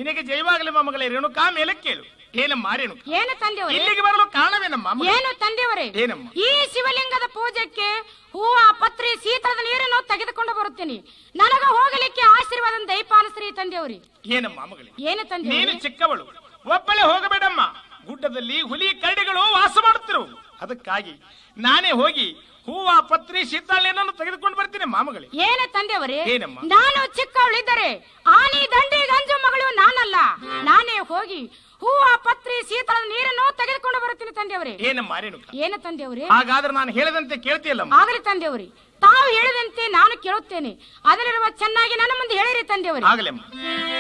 ನಿನಗೆ ಜೈವಾಗಲಿ ಮೊಮ್ಮಗಳೇ ರೇಣುಕಾ ಮೇಲೆ ಕೇಳು ಏನಮ್ಮ ರೇಣುಕ ಏನು ತಂದೆಯವರೇ ಇಲ್ಲಿಗೆ ಬರಲು ಕಾರಣವೇನಮ್ಮ ಮಗಳು? ಏನು ತಂದೆಯವರೇ ಏನಮ್ಮ ಈ ಶಿವಲಿಂಗದ ಪೂಜೆಗೆ ಹೂವ ಪತ್ರಿ ಶೀತಳದ ನೀರನ್ನು ತೆಗೆದುಕೊಂಡು ಬರುತ್ತೇನೆ ನನಗ ಹೋಗಲಿಕ್ಕೆ ಆಶೀರ್ವಾದ ದಯಪಾಲಿಸ್ರಿ ತಂದೆಯವರಿ ಏನಮ್ಮ ಮಗಳೇ ಏನು ನೀನು ತಂದೆಯವರೇ ಚಿಕ್ಕವಳು ಒಬ್ಬಳೆ ಹೋಗಬೇಡಮ್ಮ ಗುಡ್ಡದಲ್ಲಿ ಹುಲಿ ಕರಡಿಗಳು ವಾಸ ಮಾಡುತ್ತಿರು ಅದಕ್ಕಾಗಿ ನಾನೇ ಹೋಗಿ ಹೂವ ಪತ್ರಿ ಶೀತಾಳೆಯನ್ನು ತೆಗೆದುಕೊಂಡು ಬರ್ತೀನಿ ಮಾಮಗಳೇ ಏನು ತಂದೆಯವರೇ ಏನಮ್ಮ? ನಾನು ಚಿಕ್ಕವಳಿದ್ದರೆ ಆನಿ ದಂಡಿ ಗಂಜು ಮಗಳು ನಾನಲ್ಲ ನಾನೇ ಹೋಗಿ ಹೂವ ಪತ್ರಿ ಶೀತಳದ ನೀರನ್ನು ತೆಗೆದುಕೊಂಡು ಬರುತ್ತೀನಿ ತಂದೆಯವರೇ ಏನಮ್ಮ ರೇಣುಕ ಏನು ತಂದೆಯವರೇ ಹಾಗಾದ್ರೆ ನಾನು ಹೇಳದಂತೆ ಕೇಳ್ತೀಯಲ್ಲಮ್ಮ ಆಗಲಿ ತಂದೆಯವರಿ ತಾವು ಹೇಳಿದಂತೆ ನಾನು ಕೇಳುತ್ತೇನೆ ಅದರಲ್ಲಿರುವ ಚೆನ್ನಾಗಿ ನನ್ನ ಮುಂದೆ ಹೇಳಿರಿ ತಂದೆಯವರೇ ಆಗಲಮ್ಮ